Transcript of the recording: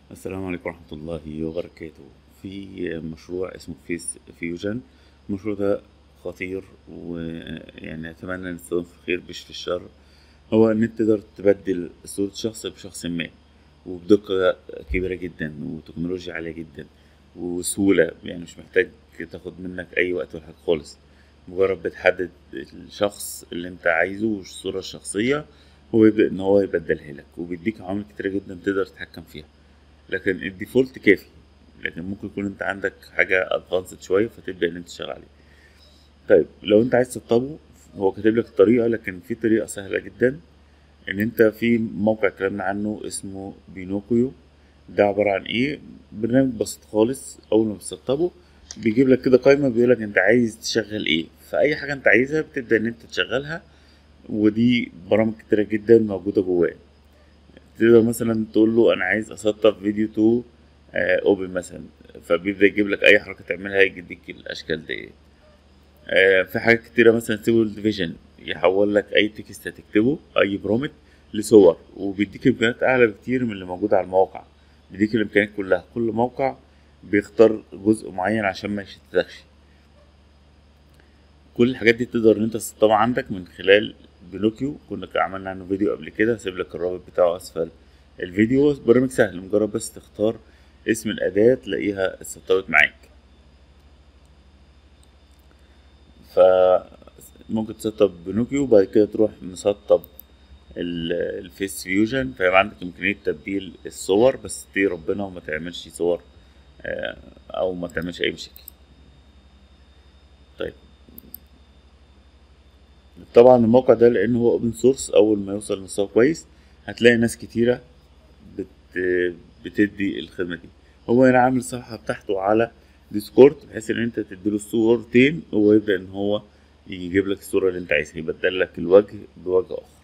السلام عليكم ورحمة الله وبركاته في مشروع اسمه فيس فيوجن المشروع ده خطير ويعني أتمنى نستخدمه في الخير مش في الشر هو إن أنت تقدر تبدل صورة شخص بشخص ما وبدقة كبيرة جدا وتكنولوجيا عالية جدا وسهولة يعني مش محتاج تاخد منك أي وقت ولا حاجة خالص مجرد بتحدد الشخص اللي أنت عايزه والصورة الشخصية هو يبدأ إن هو يبدلها لك وبيديك عوامل كتيرة جدا تقدر تتحكم فيها لكن الديفولت كافي لكن ممكن يكون انت عندك حاجة ادفانسد شوية فتبدأ ان انت تشتغل عليه طيب لو انت عايز تسطبه هو كاتب لك الطريقة لكن في طريقة سهلة جدا ان انت في موقع اتكلمنا عنه اسمه بينوكيو ده عبارة عن ايه برنامج بسيط خالص اول ما بتسطبه بيجيب لك كده قائمة بيقول لك انت عايز تشغل ايه فاي حاجة انت عايزها بتبدأ ان انت تشغلها ودي برامج كتيرة جدا موجودة جواه تقدر مثلا تقول له انا عايز اسطب فيديو تو اوبن مثلا فبيبدا يجيب لك اي حركه تعملها يديك الاشكال دي آه في حاجات كتيره مثلا سيبل ديفيجن يحول لك اي تكست هتكتبه اي برومت لصور وبيديك امكانيات اعلى بكتير من اللي موجوده على الموقع بيديك الامكانيات كلها كل موقع بيختار جزء معين عشان ما يشتتكش كل الحاجات دي تقدر ان انت تسطبها عندك من خلال بنوكيو كنا عملنا عنه فيديو قبل كده هسيب لك الرابط بتاعه اسفل الفيديو برنامج سهل مجرد بس تختار اسم الأداة تلاقيها اتسطبت معاك فممكن تسطب بنوكيو وبعد كده تروح مسطب الفيس فيوجن فيبقى عندك إمكانية تبديل الصور بس تي ربنا وما تعملش صور أو ما تعملش أي مشاكل طيب طبعا الموقع ده لأنه هو اوبن سورس أول ما يوصل لمستوى كويس هتلاقي ناس كتيرة بت بتدي الخدمة دي هو هنا عامل الصفحة بتاعته على ديسكورد بحيث ان انت تديله الصورتين وهو يبدأ ان هو يجيب لك الصورة اللي انت عايزها يبدل لك الوجه بوجه اخر